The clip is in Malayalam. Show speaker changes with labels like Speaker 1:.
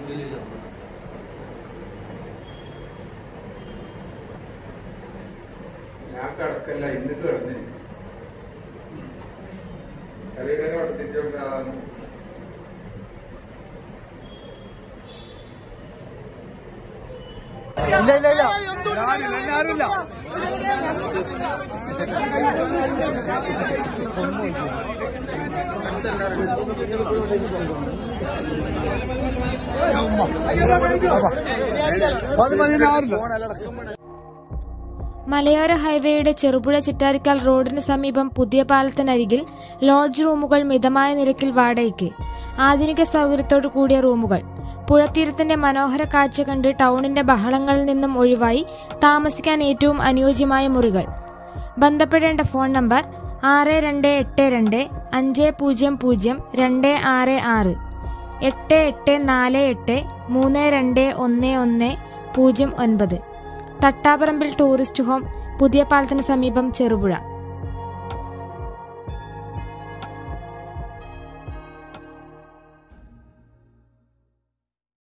Speaker 1: ഞാൻ കിടക്കല്ല ഇന്ന് കിടന്നു കളിയുടെ പഠിപ്പിച്ചോണ്ട് ആളാണ്
Speaker 2: മലയോര ഹൈവേയുടെ ചെറുപുഴ ചിറ്റാരിക്കാൽ റോഡിന് സമീപം പുതിയ പാലത്തിനരികിൽ ലോഡ്ജ് റൂമുകൾ മിതമായ നിരക്കിൽ വാടകയ്ക്ക് ആധുനിക സൗകര്യത്തോടു കൂടിയ റൂമുകൾ പുഴത്തീരത്തിന്റെ മനോഹര കാഴ്ച കണ്ട് ടൗണിന്റെ ബഹളങ്ങളിൽ നിന്നും ഒഴിവായി താമസിക്കാൻ ഏറ്റവും അനുയോജ്യമായ മുറികൾ ബന്ധപ്പെടേണ്ട ഫോൺ നമ്പർ ആറ് രണ്ട് എട്ട് രണ്ട് അഞ്ച് പൂജ്യം പൂജ്യം രണ്ട് ആറ് ആറ് എട്ട് എട്ട് നാല് എട്ട് മൂന്ന് രണ്ട് ഒന്ന് ഒന്ന് പൂജ്യം ഒൻപത് തട്ടാപറമ്പിൽ ടൂറിസ്റ്റ് ഹോം പുതിയ പാലത്തിന് സമീപം ചെറുപുഴ